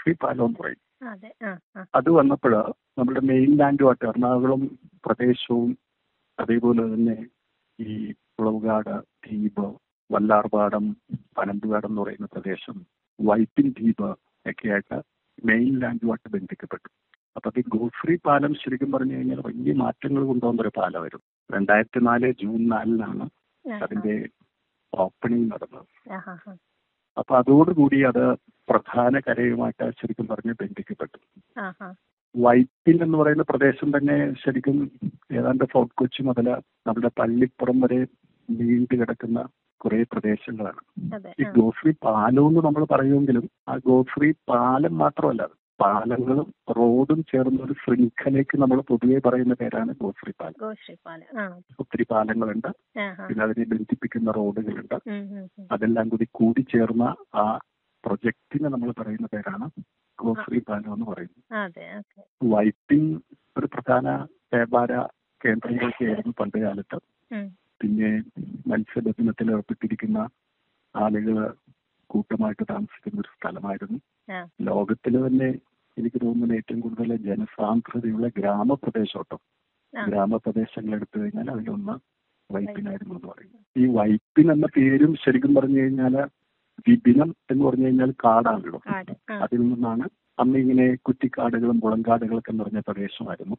ഗോഫ്രി പാലം എന്ന് പറയും അതെ ആ ആ അത് വന്നപ്പോൾ നമ്മുടെ മെയിൻ ലാൻഡുമായിട്ട് എറണാകുളം പ്രദേശവും അതേപോലെ തന്നെ ഈ കുളവുകാട് ദ്വീപ് വല്ലാർപാടം പനമ്പുകാട് എന്ന് പറയുന്ന പ്രദേശം വൈപ്പിൻ ദ്വീപ് ഒക്കെയായിട്ട് മെയിൻ ലാൻഡുമായിട്ട് ബന്ധിക്കപ്പെട്ടു അപ്പൊ ഈ ഗോഫ്രി പാലം ശരിക്കും പറഞ്ഞു കഴിഞ്ഞാൽ വലിയ മാറ്റങ്ങൾ കൊണ്ടുവന്ന ഒരു പാലമായിരുന്നു രണ്ടായിരത്തി നാല് ജൂൺ നാലിനാണ് ആ, അതിന്റെ ഓപ്പണിംഗ് നടന്നത് ആ, ആ, ആ. അപ്പൊ അതോടുകൂടി അത് പ്രധാന കരയുമായിട്ട് ശരിക്കും പറഞ്ഞ് ബന്ധിക്കപ്പെട്ടു ആ, ആ. വൈപ്പിൻ എന്ന് പറയുന്ന പ്രദേശം തന്നെ ശരിക്കും ഏതാണ്ട് ഫോർട്ട് കൊച്ചി മുതൽ നമ്മുടെ പള്ളിപ്പുറം വരെ നീണ്ടു കിടക്കുന്ന കുറെ പ്രദേശങ്ങളാണ് അതെ ഈ ആ. ഗോഫ്രി പാലം എന്ന് നമ്മൾ പറയുമെങ്കിലും ആ ഗോഫ്രി പാലം മാത്രമല്ല അത് പാലങ്ങളും റോഡും ചേർന്ന ഒരു ശൃംഖലയ്ക്ക് നമ്മൾ പൊതുവെ പറയുന്ന പേരാണ് ഗോഫ്രി പാലം ഗോശ്രീപാലം ആ ഒത്തിരി പാലങ്ങളുണ്ട് ആ, ആ. പിന്നെ അതിനെ ബന്ധിപ്പിക്കുന്ന റോഡുകളുണ്ട് ഉം, ഉം, ഉം. അതെല്ലാം കൂടി കൂടിച്ചേർന്ന ആ പ്രൊജക്ടിനെ നമ്മൾ പറയുന്ന പേരാണ് ഗോഫ്രി പാലം എന്ന് പറയുന്നത് അതെ ഓക്കെ വൈപ്പിൻ ഒരു പ്രധാന വ്യാപാര കേന്ദ്രങ്ങളൊക്കെയായിരുന്നു പണ്ട് കാലത്ത് ഉം. പിന്നെ മത്സ്യബന്ധനത്തിൽ ഏർപ്പെട്ടിരിക്കുന്ന ആളുകൾ കൂട്ടമായിട്ട് താമസിക്കുന്ന ഒരു സ്ഥലമായിരുന്നു ആ. ലോകത്തിൽ തന്നെ എനിക്ക് തോന്നുന്നത് ഏറ്റവും കൂടുതൽ ജനസാന്ദ്രതയുള്ള ഗ്രാമപ്രദേശം കേട്ടോ ആ. ഗ്രാമപ്രദേശങ്ങൾ എടുത്തു കഴിഞ്ഞാൽ അതിലൊന്ന് വൈപ്പിനായിരുന്നു എന്ന് പറയും ഈ വൈപ്പിൻ എന്ന പേരും ശരിക്കും പറഞ്ഞു കഴിഞ്ഞാൽ വിപിനം എന്ന് പറഞ്ഞു കഴിഞ്ഞാൽ കാടാണല്ലോ കാട് ആ അതിൽ നിന്നാണ് അന്ന് ഇങ്ങനെ കുറ്റിക്കാടുകളും മുളങ്കാടുകളൊക്കെ നിറഞ്ഞ പ്രദേശമായിരുന്നു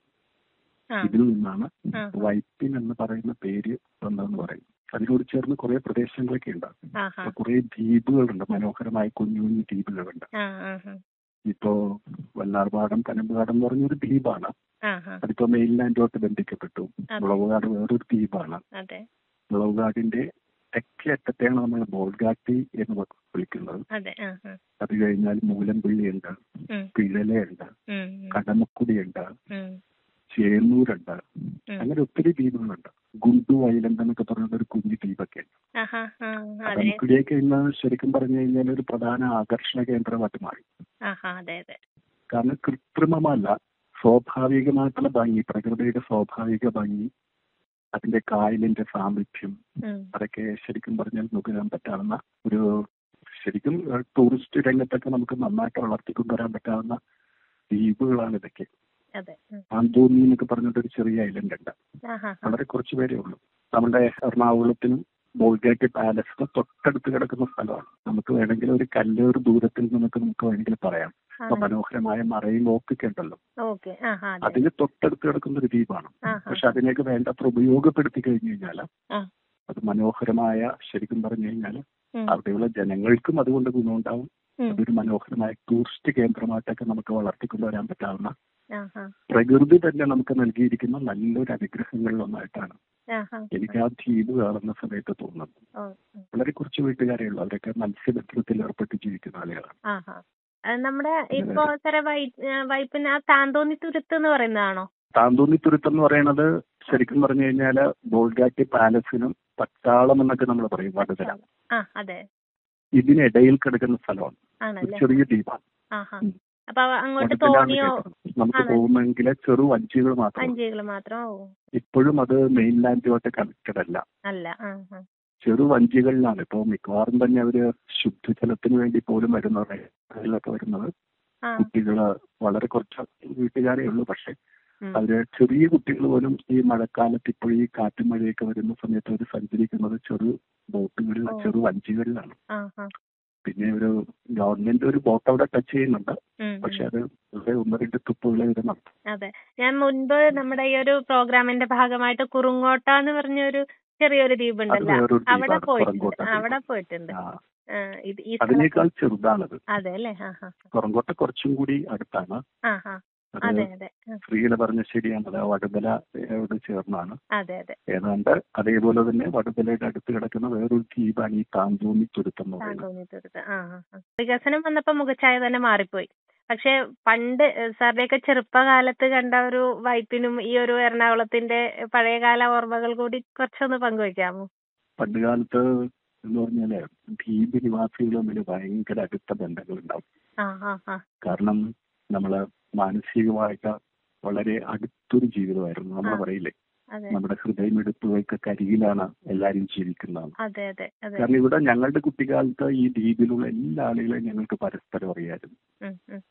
ആ ഇതിൽ നിന്നാണ് ആ വൈപ്പിൻ എന്ന് പറയുന്ന പേര് വന്നതെന്ന് പറയും അതിനോട് ചേർന്ന് കുറെ പ്രദേശങ്ങളൊക്കെ ഉണ്ട് ആ അപ്പൊ കുറെ ദ്വീപുകളുണ്ട് മനോഹരമായ കുഞ്ഞു കുഞ്ഞു ദ്വീപുകളുണ്ട് ആ ആ ആ ഇപ്പോ വല്ലാർപാടം പനമ്പുകാടം എന്ന് പറഞ്ഞൊരു ദ്വീപാണ് ആ ആ അതിപ്പോ മെയിൻലാൻഡുമായിട്ട് ബന്ധിക്കപ്പെട്ടു അതെ. മുളവുകാട് വേറൊരു ദ്വീപാണ് അതെ മുളവുകാടിന്റെ തെക്കേ അറ്റത്തെയാണ് നമ്മൾ ബോൾഗാട്ടി എന്ന് വ- വിളിക്കുന്നത് അതെ ആ ആ അത് കഴിഞ്ഞാൽ മൂലംപുള്ളിയുണ്ട് ഉം പിഴലയുണ്ട് ഉം കടമക്കുടിയുണ്ട് ഉം ചേന്നൂരുണ്ട് ഉം. അങ്ങനെ ഒത്തിരി ദ്വീപുകളുണ്ട് ഗുണ്ടു ഐലൻഡ് എന്നൊക്കെ പറഞ്ഞ ഒരു കുഞ്ഞു ദ്വീപൊക്കെ ഉണ്ട് ആഹാ ആ അതെ കടമക്കുടിയൊക്കെ ഇന്ന് ശരിക്കും പറഞ്ഞു കഴിഞ്ഞാൽ ഒരു പ്രധാന ആകർഷണ കേന്ദ്രമായിട്ട് മാറി ആഹാ അതെ അതെ കാരണം കൃത്രിമമല്ല സ്വാഭാവികമായിട്ടുള്ള ഭംഗി പ്രകൃതിയുടെ സ്വാഭാവിക ഭംഗി അതിന്റെ കായലിന്റെ സാമീപ്യം ഉം അതൊക്കെ ശരിക്കും പറഞ്ഞാൽ നുകരാൻ പറ്റാവുന്ന ഒരു ശരിക്കും ഏഹ്, ടൂറിസ്റ്റ് രംഗത്തൊക്കെ നമുക്ക് നന്നായിട്ട് വളർത്തിക്കൊണ്ടുവരാൻ പറ്റാവുന്ന ദ്വീപുകളാണ് ഇതൊക്കെ അതെ ഉം. ആന്തോന്നി എന്നൊക്കെ പറഞ്ഞിട്ടൊരു ചെറിയ ഐലൻഡ് ഉണ്ട് ആഹാ ആ. വളരെ കുറച്ച് പേരേ ഉള്ളൂ നമ്മുടെ എറണാകുളത്തിനും ബോൾഗേറ്റ് പാലസിനും തൊട്ടടുത്ത് കിടക്കുന്ന സ്ഥലമാണ് നമുക്ക് വേണമെങ്കിൽ ഒരു കല്ലേറ് ദൂരത്തിൽ നിന്നൊക്കെ നമുക്ക് വേണമെങ്കിൽ പറയാം ഇപ്പൊ ആണ്. മനോഹരമായ മറൈൻ വോക്കൊക്കെ ഉണ്ടല്ലോ ഓക്കെ ആഹാ അതെ അതിന് തൊട്ടടുത്ത് കിടക്കുന്ന ഒരു ദ്വീപാണ് ആഹാ പക്ഷെ അതിനെയൊക്കെ വേണ്ടത്ര ഉപയോഗപ്പെടുത്തി കഴിഞ്ഞു കഴിഞ്ഞാൽ ആ. അത് മനോഹരമായ ശരിക്കും പറഞ്ഞു കഴിഞ്ഞാൽ ഉം. അവിടെയുള്ള ജനങ്ങൾക്കും അതുകൊണ്ട് ഗുണമുണ്ടാവും ഉം. അതൊരു മനോഹരമായ ടൂറിസ്റ്റ് കേന്ദ്രമായിട്ടൊക്കെ നമുക്ക് വളർത്തിക്കൊണ്ടുവരാൻ പറ്റാവുന്ന ആഹാ പ്രകൃതി തന്നെ നമുക്ക് നൽകിയിരിക്കുന്ന നല്ലൊരു അനുഗ്രഹങ്ങളിൽ ഒന്നായിട്ടാണ് ആഹാ എനിക്ക് ആ ദ്വീപ് കാണുന്ന സമയത്ത് തോന്നുന്നത് ഓ ഉം. വളരെ കുറച്ച് വീട്ടുകാരേ ഉള്ളൂ അവരൊക്കെ മത്സ്യബന്ധനത്തിൽ ഏർപ്പെട്ട് ജീവിക്കുന്ന ആളുകളാണ് ആഹാ അത് നമ്മുടെ ഇപ്പൊ സാറേ വൈ വൈപ്പിന് ആ താന്തോന്നി തുരുത്ത് എന്ന് പറയുന്നതാണോ താന്തോന്നി തുരുത്ത് എന്ന് പറയുന്നത് ശരിക്കും പറഞ്ഞു കഴിഞ്ഞാല് ബോൾഗാട്ടി പാലസിനും പട്ടാളം എന്നൊക്കെ നമ്മൾ പറയും വടുതല ആ അതെ ഇതിനിടയിൽ കിടക്കുന്ന സ്ഥലമാണ് ഒരു ആണല്ലേ ചെറിയ ദ്വീപാണ് ആഹാ ഉം. അപ്പൊ അങ്ങോട്ട് വടുതലാണ് തോണിയോ കേട്ടത്. നമുക്ക് ആണ്. പോകുമെങ്കിൽ ചെറു വഞ്ചികൾ മാത്രം വഞ്ചികൾ മാത്രം ഓ ഇപ്പോഴും അത് മെയിൻലാൻഡുമായിട്ട് കണക്റ്റഡ് അല്ല അല്ല ആ ആ ചെറു വഞ്ചികളിലാണ് ഇപ്പോൾ മിക്കവാറും തന്നെ അവര് ശുദ്ധജലത്തിന് വേണ്ടി പോലും വരുന്നത് അതിലൊക്കെ വരുന്നത് ആ കുട്ടികള് വളരെ കുറച്ച് വീട്ടുകാരേ ഉള്ളൂ പക്ഷെ ഉം. അവര് ചെറിയ കുട്ടികൾ പോലും ഈ മഴക്കാലത്ത് ഇപ്പോൾ ഈ കാറ്റും മഴയൊക്കെ വരുന്ന സമയത്ത് അവർ സഞ്ചരിക്കുന്നത് ചെറു ബോട്ടുകളിൽ ഓ. ചെറു വഞ്ചികളിലാണ് ആ ആ പിന്നെ ഒരു ഗവൺമെന്റ് ഒരു ബോട്ട് അവിടെ ടച്ച് ചെയ്യുന്നുണ്ട് ഉം, പക്ഷെ ഉം. അത് ഇവിടെ ഒന്ന് രണ്ട് ട്രിപ്പുകൾ ഇടുന്നുണ്ട് അതെ ഞാൻ മുൻപ് നമ്മുടെ ഈ ഒരു പ്രോഗ്രാമിന്റെ ഭാഗമായിട്ട് കുറുങ്ങോട്ട എന്ന് പറഞ്ഞൊരു ചെറിയൊരു ദ്വീപ് അത് ഉണ്ടല്ലോ വേറൊരു അവിടെ ദ്വീപാണ് പോയിട്ടുണ്ട് കുറങ്കോട്ട ആ, അവിടെ പോയിട്ടുണ്ട് ആ, ആ, ഇത് ഈ സ്ഥലം അതിനേക്കാൾ ചെറുതാണത് അതെ അല്ലേ ആ ആ കുറങ്കോട്ട കുറച്ചും കൂടി അടുത്താണ് ആ ആ അത് അതെ അതെ ആ, സ്ത്രീകളെ പറഞ്ഞ ശരിയാണത് ആ വടുതലയോട് ചേർന്നാണ് അതെ അതെ ഏതാണ്ട് അതേപോലെ തന്നെ വടുതലയുടെ അടുത്ത് കിടക്കുന്ന വേറൊരു ദ്വീപാണ് ഈ താന്തോന്നി തുരുത്തം എന്ന് പറയുന്നത് താന്തോന്നി തുരുത്ത് ആ ആ ആ. വികസനം വന്നപ്പോ മുഖച്ഛായ തന്നെ മാറിപ്പോയി പക്ഷെ പണ്ട് സാറിന്റെയൊക്കെ ചെറുപ്പകാലത്ത് കണ്ട ഒരു വൈപ്പിനും ഈ ഒരു എറണാകുളത്തിന്റെ പഴയകാല ഓർമ്മകൾ കൂടി കുറച്ചൊന്ന് പങ്കുവയ്ക്കാമോ പണ്ട് കാലത്ത് എന്ന് പറഞ്ഞാല് ദ്വീപ് നിവാസികൾ തമ്മിൽ ഭയങ്കര അടുത്ത ബന്ധങ്ങൾ ഉണ്ടാവും ആ ആ ആ കാരണം നമ്മള് മാനസികമായിട്ട് വളരെ അടുത്തൊരു ജീവിതമായിരുന്നു നമ്മൾ ആ. പറയില്ലേ അതെ നമ്മുടെ ഹൃദയമെടുപ്പുകൾക്ക് കരികിലാണ് എല്ലാവരും ജീവിക്കുന്നത് അതെ അതെ അതെ കാരണം ഇവിടെ ഞങ്ങളുടെ കുട്ടിക്കാലത്ത് ഈ ദ്വീപിലുള്ള എല്ലാ ആളുകളെയും ഞങ്ങൾക്ക് പരസ്പരം അറിയായിരുന്നു ഉം, ഉം.